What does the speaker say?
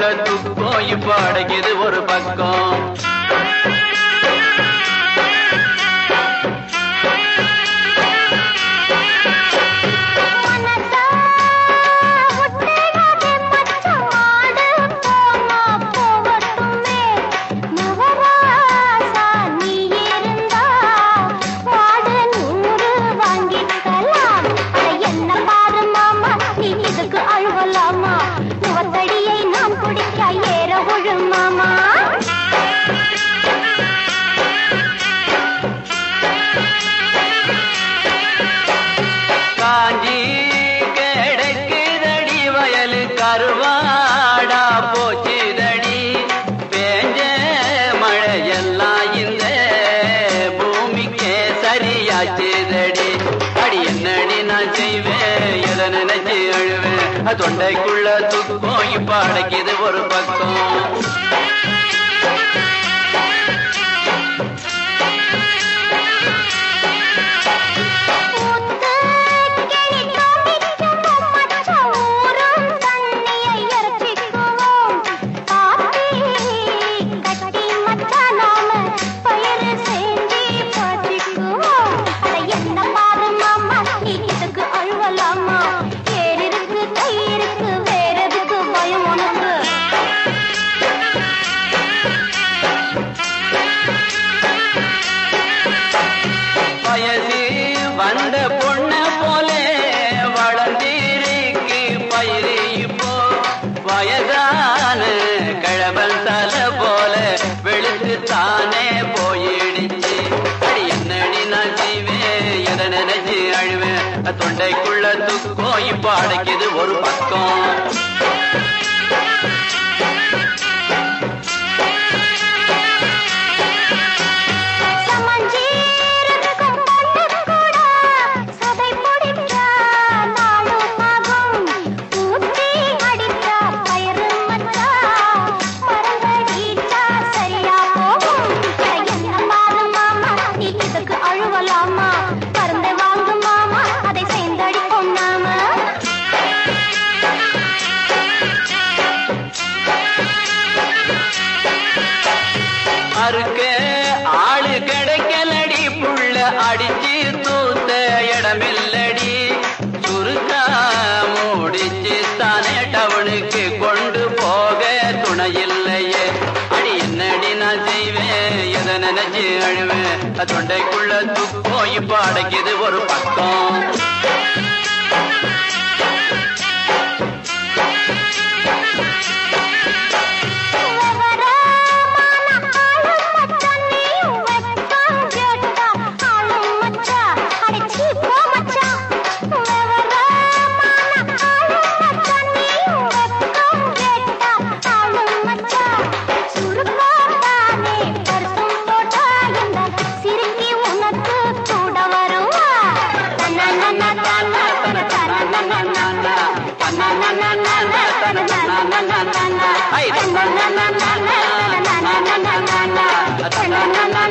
துக்கம் இப்ப அடைக்குது ஒரு பக்கம் மனசா முட்டையாதே மச்சான் ஆடு போனா போகட்டுமே நவராசா நீ இருந்தா வாடு நூறு வாங்கிக்கலாம் அட என்ன பாரு மாமா நீ இதுக்கு அழுவலாமா முகத்தடியை நாம் குடிக்க ஏற விழுமாமா காஞ்சி கிடக்குதடி வயலு கருவாடா போச்சுதடி பேஞ்ச மழையெல்லாம் இந்த பூமிக்கே சரியாச்சுதடி அடி என்னடி நான் செய்வேன் எதை நினைச்சு அழுவேன் அது தொண்டைக்குள்ள துக்கம் இப்ப அடைக்குது ஒரு பக்கம் ஊத்து கிளி தோமிக்கும் மச்சான் ஊரும் தண்ணியை இறச்சிக்குவோம் பாத்தி கட்டி மச்சான் நாம பயிறு செஞ்சு பாய்ச்சிக்குவோம் அட என்ன பாரு மாமா நீ இதுக்கு அழுவலாமா ஏர் இருக்கு கை இருக்கு வேற எதுக்கு பயம் உனக்கு வயசு வந்த பொண்ண போல வளர்ந்திருக்கு பயிறு இப்போ வயதான கிழவன் தலை போல வெளுத்து தானே போயிடுச்சு அடி என்னடி நான் செய்வேன் எதை நினைச்சு அழுவேன் தொண்டைக்குள்ள துக்கம் இப்போ அடைக்குது ஒரு பக்கம் சமஞ்சீரகம் பொண்ணு கூட சதை பிடிச்சா நாளும் ஆகும் ஊத்தி அடிச்சா பயிறு மச்சா மரங்கடிச்சா சரியா போகும் அட என்ன பாரு மாமா நீ இதுக்கு அழுவலாமா பருந்தை வாங்கு மாமா அதை சேர்ந்தடிப்போம் நாம அறுக்க ஆளு கிடைக்கலடி புள்ள அடிச்சு தூத்த இடமில்லடி சுருக்கா முடிச்சு தானே டவுனுக்கு கொண்டு போக துணையில்லையே அடி என்னடி நான் செய்வேன் எதை நினைச்சு அழுவேன் தொண்டைக்குள்ள துக்கம் இப்ப அடைக்குது ஒரு பக்கம் விவரமான ஆளும் மச்சான் நீயும் வெட்கம் கேட்டா ஆளும் மச்சான் அடிச்சி போ மச்சான் விவரமான ஆளும் மச்சான் நீயும் வெட்கம் கேட்டா ஆளும் மச்சான் சுருக்காட்டானே பருத்தும் போட்டா இந்த சிறுக்கி உனக்கு கூட வருவா தன்னன்னா தானா தன தனன்னா ஐ, தனன்னா